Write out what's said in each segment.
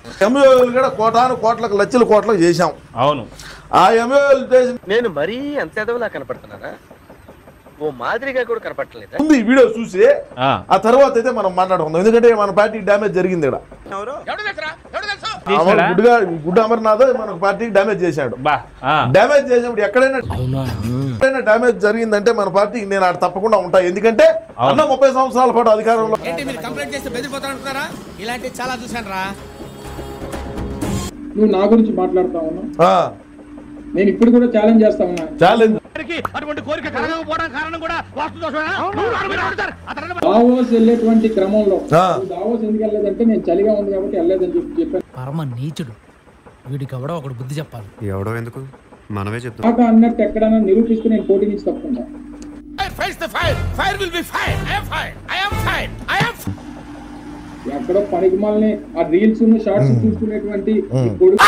ఎంఓఎల్ కూడా కోటాను కోట్లకు లక్షల కోట్లకు చేశాం అవును ఆ ఎంఓఎల్ చేసిన నేను మరీ అంత ఎదవలా కనపడుతున్నానా ఓ మాదిరిగా కూడా కనపడలేదా ముందు ఈ వీడియో చూసి ఆ, ఆ తర్వాత అయితే మనం మాట్లాడుకుందాం ఎందుకంటే మన పార్టీకి డ్యామేజ్ జరిగింది ఇక్కడ తీసాడా? గుడ్డుగా గుడ్డు అమర్నాథ్ మన పార్టీకి డ్యామేజ్ చేశాడు బా ఆ, డ్యామేజ్ చేసినప్పుడు ఎక్కడైనా ఎక్కడైనా డ్యామేజ్ జరిగిందంటే మన పార్టీకి నేను ఆడ తప్పకుండా ఉంటా ఎందుకంటే అవును. అన్న ముప్పై సంవత్సరాల పాటు అధికారంలో ఏంటి మీరు కంప్లైంట్ చేస్తే బెదిరిపోతారనుకున్నారా ఇలాంటివి చాలా చూశాను రా నువ్వు నా గురించి మాట్లాడుతా ఉన్నావు ఆ, నేను ఇప్పుడు కూడా ఛాలెంజ్ చేస్తా ఉన్నా ఛాలెంజ్ అటువంటి కోరిక కలగకపోవడం కారణం కూడా వాస్తు దోషమేనా? నువ్వు రాడు, మీరు రాడు సార్. అతను దావోస్ వెళ్ళేటువంటి క్రమంలో ఆ. నువ్వు దావోస్ ఎందుకు వెళ్ళలేదంటే నేను చలిగా ఉంది కాబట్టి వెళ్ళలేదని చెప్పి చెప్పాను పరమ నీచుడు వీడికి ఎవడో ఒకడు బుద్ధి చెప్పాలి ఎవడో ఎందుకు మనమే చెప్తాం కాక అన్నట్టు ఎక్కడైనా నిరూపిస్తే నేను పోటీ నుంచి తప్పుకుంటా fire the fire fire will be fire I am fire I am fire I am ఎక్కడో పనికిమాలని ఆ రీల్స్ షార్ట్స్ చూసుకునేటువంటి ఈ కొడుకు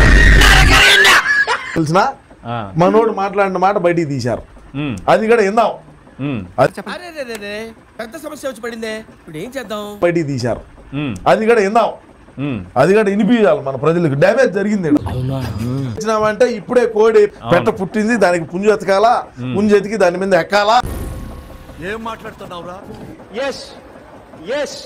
తెలిసిన ఆ, మనోడు మాట్లాడిన మాట బయటికి తీశారు ఉమ్, అది కూడా విందాం ఉమ్, అది అరే రే రే రే పెద్ద సమస్య వచ్చి పడిందే ఇప్పుడు ఏం చేద్దాం బయటికి తీశారు ఉమ్, అది కూడా విందాం ఉమ్. అది కూడా వినిపించాలి మన ప్రజలకు డ్యామేజ్ జరిగింది ఈడ. ఇచ్చినామంటే ఇప్పుడే కోడి పెట్ట పుట్టింది దానికి పుంజు ఎతకాలా పుంజు ఎతికి దాని మీద ఎక్కాలా ఎస్ ఎస్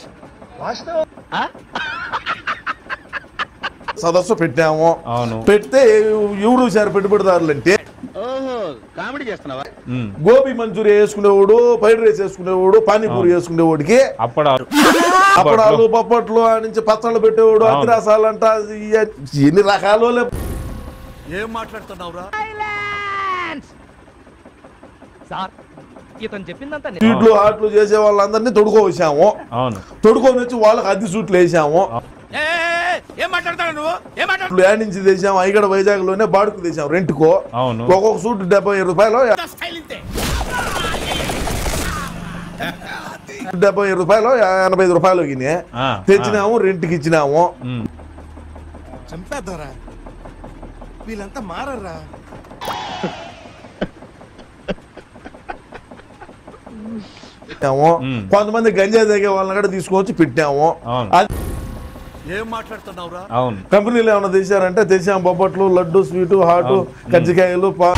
సదస్సు పెట్టాము అవును పెడితే ఎవరు సార్ పెట్టుబడిదారులు అంటే ఓహో కామెడీ చేస్తున్నావా ఉమ్, గోబీ మంచూరియా వేసుకునేవాడు ఫ్రైడ్ రైస్ వేసుకునేవాడు పానీపూరి వేసుకునేవాడికి అప్పడాలు అప్పడాలు పప్పట్లు ఆ నుంచి పచ్చళ్ళు పెట్టేవాడు అవును. అతిరాసాలు అంట ఎన్ని రకాలు సార్ ఇతను చెప్పిందంతా స్వీట్లు హాట్లు చేసే వాళ్ళందరినీ తొడుకో వచ్చాము అవును తొడుకొని వచ్చి వాళ్ళకి అద్దె సూట్లు వేసాము ఏ, ఏ, ఏ, ఏం మాట్లాడతాడు నువ్వు ఏం మాట్లాడు ఇప్పుడు యాడ్ నుంచి తెచ్చాము అయిగడ వైజాగ్ లోనే బాడుకు తెచ్చాము రెంట్కో అవును ఒక్కొక్క సూట్ డెబ్బై రూపాయలు స్టైల్ ఇంతే డెబ్బై రూపాయలు ఎనభై ఐదు రూపాయలు గిని ఆ, తెచ్చినాము రెంట్కి ఇచ్చినాము ఉమ్, చంపేద్దారా వీళ్ళంతా మారరా పెట్టాము మ్. కొంతమంది గంజా తాగే వాళ్ళని కూడా తీసుకొచ్చి పెట్టాము అవును అది అవును కంపెనీలు ఏమైనా తెచ్చారంటే తెచ్చాము బొబ్బట్లు లడ్డు స్వీటు హాటు కజ్జికాయలు పా-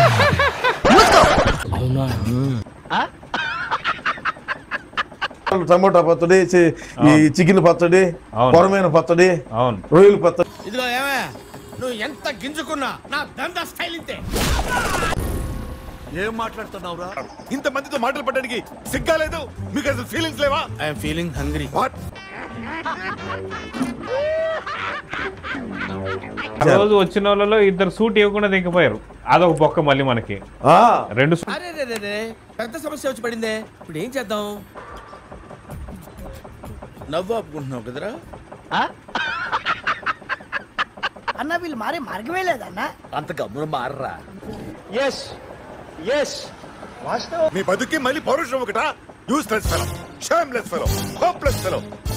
టమోటా పచ్చడి చి- ఈ చికెన్ పచ్చడి అవును. కొరమైన పచ్చడి అవును రొయ్యల పచ్చడి ఇదిగో ఏమే నువ్వు ఎంత గింజుకున్నా నా దందా స్టైల్ ఇంతే ఇంత మందితో మాటలు పడడానికి సిగ్గా లేదు మీకు అసలు ఫీలింగ్స్ లేవా ఐఎమ్ ఫీలింగ్ హంగ్రీ వాట్ ఆ రోజు వచ్చిన వాళ్ళలో ఇద్దరు సూట్ ఇవ్వకుండా దిగిపోయారు అదొక బొక్క మళ్ళీ మనకి ఆ, రెండు సూ- అరే రే రే రే పెద్ద సమస్య వచ్చి పడిందే ఇప్పుడు ఏం చేద్దాం నవ్వు ఆపుకుంటున్నావు కదరా అన్న వీళ్ళు మారే మార్గమే లేదన్నా అంత గమ్మున మారరా ఎస్ ఎస్ మీ బతుకి మళ్ళీ పౌరుషం ఒకటా useless fellow shameless fellow hopeless fellow